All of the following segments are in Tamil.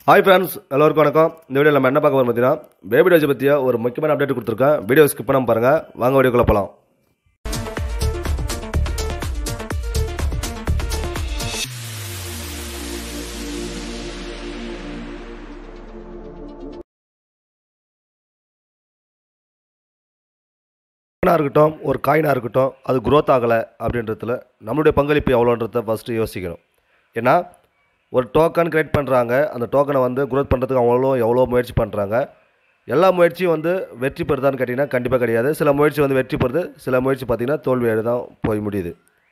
ஹாய் ஃப்ரெண்ட்ஸ் எல்லோருக்கும் வணக்கம் இந்த வீடியோ நம்ம என்ன பார்க்க போகிறோம் பார்த்தீங்கன்னா பேபி டோஜை பற்றிய ஒரு முக்கியமான அப்டேட் கொடுத்துருக்கேன் வீடியோ ஸ்கிப் பண்ணாமல் பாருங்கள் வாங்க வீடியோக்குள்ள போகலாம் காயினாக இருக்கட்டும் ஒரு காயினாக இருக்கட்டும் அது growth ஆகலை அப்படின்றதுல நம்மளுடைய பங்களிப்பு எவ்வளோன்றத ஃபஸ்ட்டு யோசிக்கணும் ஏன்னா ஒரு டோக்கன் கிரியேட் பண்ணுறாங்க அந்த டோக்கனை வந்து growth பண்ணுறதுக்கு அவ்வளோ எவ்வளோ முயற்சி பண்ணுறாங்க எல்லா முயற்சியும் வந்து வெற்றி பெறுதான்னு கேட்டிங்கன்னா கண்டிப்பாக கிடையாது சில முயற்சி வந்து வெற்றி பெறுது சில முயற்சி பார்த்திங்கன்னா தோல்வியோடு தான் போய் முடியுது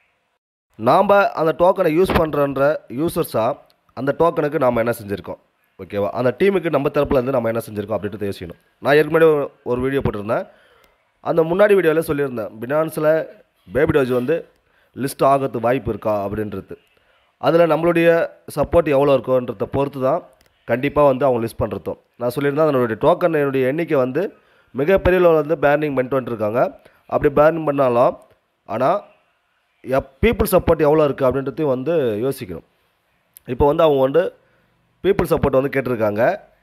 நாம் அந்த டோக்கனை யூஸ் பண்ணுறன்ற யூசர்ஸாக அந்த டோக்கனுக்கு நாம் என்ன செஞ்சுருக்கோம் ஓகேவா அந்த டீமுக்கு நம்ம தரப்புலேருந்து நம்ம என்ன செஞ்சுருக்கோம் அப்படின்றத யோசிக்கணும் நான் ஏற்கனவே ஒரு வீடியோ போட்டிருந்தேன் அந்த முன்னாடி வீடியோவில் சொல்லியிருந்தேன் பினான்ஸில் பேபி டோஜ் வந்து லிஸ்ட் ஆகிறது வாய்ப்பு இருக்கா அப்படின்றது அதில் நம்மளுடைய சப்போர்ட் எவ்வளோ இருக்கோன்றத பொறுத்து தான் கண்டிப்பாக வந்து அவங்க லிஸ்ட் பண்ணுறதும் நான் சொல்லியிருந்தேன் அதனுடைய டோக்கன் என்னுடைய எண்ணிக்கை வந்து மிகப்பெரிய அளவில் வந்து பேர்னிங் பண்ணிட்டு வந்துருக்காங்க அப்படி பேர்னிங் பண்ணாலும் ஆனால் எப் பீப்புள் சப்போர்ட் எவ்வளோ இருக்குது அப்படின்றதையும் வந்து யோசிக்கணும் இப்போ வந்து அவங்க வந்து பீப்புள் சப்போர்ட் வந்து கேட்டிருக்காங்க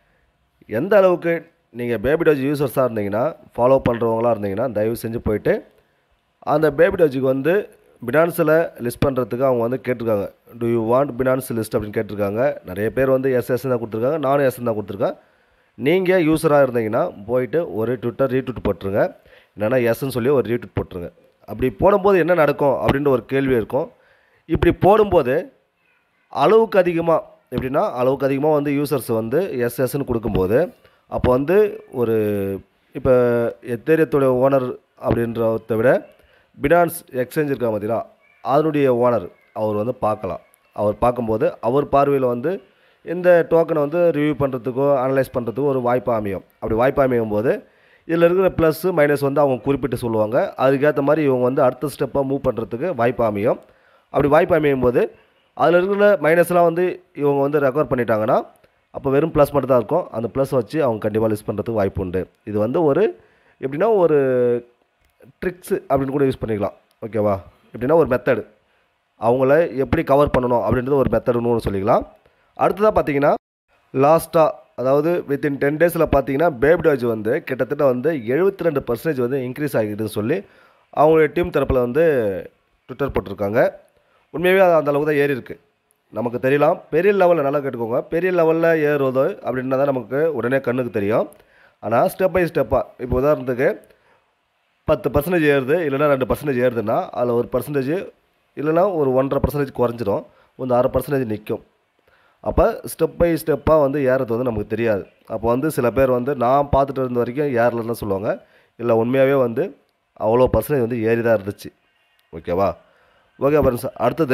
எந்த அளவுக்கு நீங்கள் பேபி டோஜ் யூசர்ஸாக இருந்தீங்கன்னா ஃபாலோ பண்ணுறவங்களா இருந்தீங்கன்னா தயவு செஞ்சு போயிட்டு அந்த பேபி டோஜுக்கு வந்து பினான்ஸில் லிஸ்ட் பண்ணுறதுக்கு அவங்க வந்து கேட்டிருக்காங்க do you want Binance list அப்படின்னு கேட்டிருக்காங்க நிறைய பேர் வந்து எஸ்எஸ் தான் கொடுத்துருக்காங்க நானும் எஸ் தான் கொடுத்துருக்கேன் நீங்கள் யூஸராக இருந்தீங்கன்னா போயிட்டு ஒரு ட்விட்டர் ரீட்வீட் போட்டுருங்க இல்லைன்னா எஸ்ன்னு சொல்லி ஒரு ரீட்வீட் போட்டுருங்க அப்படி போடும்போது என்ன நடக்கும் அப்படின்ற ஒரு கேள்வி இருக்கும் இப்படி போடும்போது அளவுக்கு அதிகமாக எப்படின்னா அளவுக்கு அதிகமாக வந்து யூசர்ஸ் வந்து எஸ்எஸ்ன்னு கொடுக்கும்போது அப்போ வந்து ஒரு இப்போ எத்தேரியத்துடைய ஓனர் அப்படின்றத விட பினான்ஸ் எக்ஸ்சேஞ்ச் இருக்கா பார்த்தீங்களா அதனுடைய ஓனர் அவர் வந்து பார்க்கலாம் அவர் பார்க்கும்போது அவர் பார்வையில் வந்து இந்த டோக்கனை வந்து ரிவ்யூ பண்ணுறதுக்கோ அனலைஸ் பண்ணுறதுக்கோ ஒரு வாய்ப்பு அமையும் அப்படி வாய்ப்பு அமையும் போது இதில் இருக்கிற ப்ளஸ்ஸு மைனஸ் வந்து அவங்க குறிப்பிட்டு சொல்லுவாங்க அதுக்கேற்ற மாதிரி இவங்க வந்து அடுத்த ஸ்டெப்பாக மூவ் பண்ணுறதுக்கு வாய்ப்பு அமையும் அப்படி வாய்ப்பு அமையும் போது அதில் இருக்கிற மைனஸ்லாம் வந்து இவங்க வந்து ரெக்கவர் பண்ணிட்டாங்கன்னா அப்போ வெறும் ப்ளஸ் மட்டும் தான் இருக்கும் அந்த ப்ளஸ் வச்சு அவங்க கண்டிப்பாக லிஸ்ட் பண்ணுறதுக்கு வாய்ப்பு உண்டு இது வந்து ஒரு எப்படின்னா ஒரு ட்ரிக்ஸு அப்படின்னு கூட யூஸ் பண்ணிக்கலாம் ஓகேவா எப்படின்னா ஒரு மெத்தடு அவங்கள எப்படி கவர் பண்ணணும் அப்படின்றது ஒரு மெத்தடுன்னு ஒன்று சொல்லிக்கலாம் அடுத்ததாக பார்த்தீங்கன்னா லாஸ்ட்டாக அதாவது வித்தின் டென் டேஸில் பார்த்தீங்கன்னா பேபி டாஜ் வந்து கிட்டத்தட்ட வந்து எழுபத்தி ரெண்டு பர்சன்டேஜ் வந்து இன்க்ரீஸ் ஆகிடுதுன்னு சொல்லி அவங்களுடைய டீம் தரப்பில் வந்து ட்விட்டர் போட்டிருக்காங்க உண்மையாகவே அது அந்த அளவுக்கு தான் ஏறி இருக்குது நமக்கு தெரியலாம் பெரிய லெவலில் நல்லா கேட்டுக்கோங்க பெரிய லெவலில் ஏறுவது அப்படின்னா தான் நமக்கு உடனே கண்ணுக்கு தெரியும் ஆனால் ஸ்டெப் பை ஸ்டெப்பாக இப்போ உதாரணத்துக்கு பத்து பர்சன்டேஜ் ஏறுது இல்லைனா ரெண்டு பர்சன்டேஜ் ஏறுதுன்னா அதில் ஒரு பர்சன்டேஜ் இல்லைனா ஒரு ஒன்றரை பர்சன்டேஜ் குறைஞ்சிரும் ஒரு அரை பர்சன்டேஜ் நிற்கும் அப்போ ஸ்டெப் பை ஸ்டெப்பாக வந்து ஏறது வந்து நமக்கு தெரியாது அப்போ வந்து சில பேர் வந்து நான் பார்த்துட்டு இருந்த வரைக்கும் ஏறலன்னு தான் சொல்லுவாங்க இல்லை உண்மையாகவே வந்து அவ்வளோ பர்சன்டேஜ் வந்து ஏறி தான் இருந்துச்சு ஓகேவா ஓகே ஃப்ரெண்ட்ஸ் அடுத்தது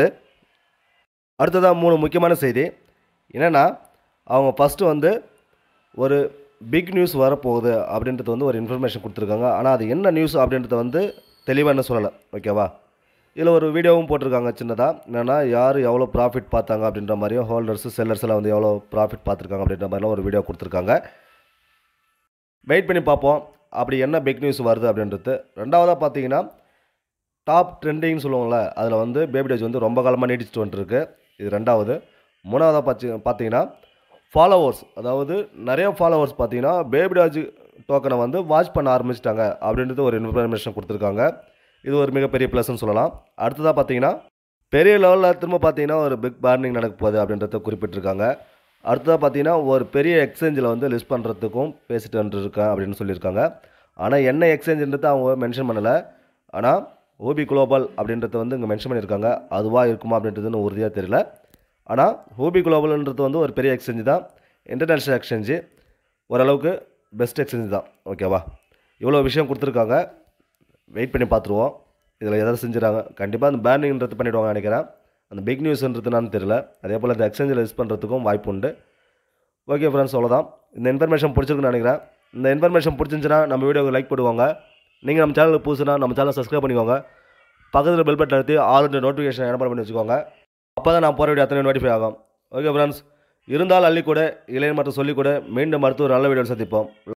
அடுத்ததாக மூணு முக்கியமான செய்தி என்னென்னா அவங்க ஃபஸ்ட்டு வந்து ஒரு பிக் நியூஸ் வரப்போகுது அப்படின்றது வந்து ஒரு இன்ஃபர்மேஷன் கொடுத்துருக்காங்க ஆனால் அது என்ன நியூஸ் அப்படின்றத வந்து தெளிவாக என்ன சொல்லலை ஓகேவா இதில் ஒரு வீடியோவும் போட்டிருக்காங்க சின்னதாக என்னென்னா யார் எவ்வளோ ப்ராஃபிட் பார்த்தாங்க அப்படின்ற மாதிரியும் ஹோல்டர்ஸு செல்லர்ஸ் எல்லாம் வந்து எவ்வளோ ப்ராஃபிட் பார்த்துருக்காங்க அப்படின்ற மாதிரிலாம் ஒரு வீடியோ கொடுத்துருக்காங்க வெயிட் பண்ணி பார்ப்போம் அப்படி என்ன பிக் நியூஸ் வருது அப்படின்றது ரெண்டாவதாக பார்த்தீங்கன்னா டாப் ட்ரெண்டிங்னு சொல்லுவாங்கள்ல அதில் வந்து பேபி டேஜ் வந்து ரொம்ப காலமாக நீடிச்சிட்டு வந்துருக்கு இது ரெண்டாவது மூணாவதாக பார்த்து பார்த்தீங்கன்னா ஃபாலோவர்ஸ் அதாவது நிறைய ஃபாலோவர்ஸ் பார்த்தீங்கன்னா பேபி டாஜ் டோக்கனை வந்து வாட்ச் பண்ண ஆரம்பிச்சிட்டாங்க அப்படின்றது ஒரு இன்ஃபர்மேஷன் கொடுத்துருக்காங்க இது ஒரு மிகப்பெரிய ப்ளஸ்ன்னு சொல்லலாம் அடுத்ததாக பார்த்தீங்கன்னா பெரிய லெவலில் திரும்ப பார்த்தீங்கன்னா ஒரு பிக் பார்னிங் நடக்க போகுது அப்படின்றத குறிப்பிட்டிருக்காங்க அடுத்ததாக பார்த்தீங்கன்னா ஒரு பெரிய எக்ஸ்சேஞ்சில் வந்து லிஸ்ட் பண்ணுறதுக்கும் பேசிட்டு வந்துருக்கேன் அப்படின்னு சொல்லியிருக்காங்க ஆனால் என்ன எக்ஸ்சேஞ்சுன்றது அவங்க மென்ஷன் பண்ணலை ஆனால் ஓபி குளோபல் அப்படின்றத வந்து இங்கே மென்ஷன் பண்ணியிருக்காங்க அதுவாக இருக்குமா அப்படின்றதுன்னு உறுதியாக தெரியல ஆனால் ஹோபி குளோபல்ன்றது வந்து ஒரு பெரிய எக்ஸ்சேஞ்சு தான் இன்டர்நேஷ்னல் எக்ஸ்சேஞ்சு ஓரளவுக்கு பெஸ்ட் எக்ஸ்சேஞ்சு தான் ஓகேவா இவ்வளோ விஷயம் கொடுத்துருக்காங்க வெயிட் பண்ணி பார்த்துருவோம் இதில் எதாவது செஞ்சுறாங்க கண்டிப்பாக அந்த பேனிங்ன்றது பண்ணிவிடுவாங்க நினைக்கிறேன் அந்த பிக் நியூஸ்ன்றது நான் தெரியல அதே போல் இந்த எக்ஸ்சேஞ்சில் யூஸ் பண்ணுறதுக்கும் வாய்ப்பு உண்டு ஓகே ஃப்ரெண்ட்ஸ் அவ்வளோதான் இந்த இன்ஃபர்மேஷன் பிடிச்சிருக்குன்னு நினைக்கிறேன் இந்த இன்ஃபர்மேஷன் பிடிச்சிருந்துச்சுன்னா நம்ம வீடியோக்கு லைக் போடுவாங்க நீங்கள் நம்ம சேனலுக்கு புதுசுனா நம்ம சேனலை சப்ஸ்கிரைப் பண்ணிக்கோங்க பக்கத்தில் பெல் பட்டன் அழுத்தி ஆல் நோட்டிஃபிகேஷன் என்ன பண்ணி வச்சுக்கோங்க அப்போ தான் நான் போகிற வீடியோ அத்தனை நோட்டிஃபை ஆகும் ஓகே ஃப்ரெண்ட்ஸ் இருந்தால் அள்ளி கூட இளைஞர் மற்றும் சொல்லிக் கூட மீண்டும் அடுத்து ஒரு நல்ல வீடியோ சந்திப்போம்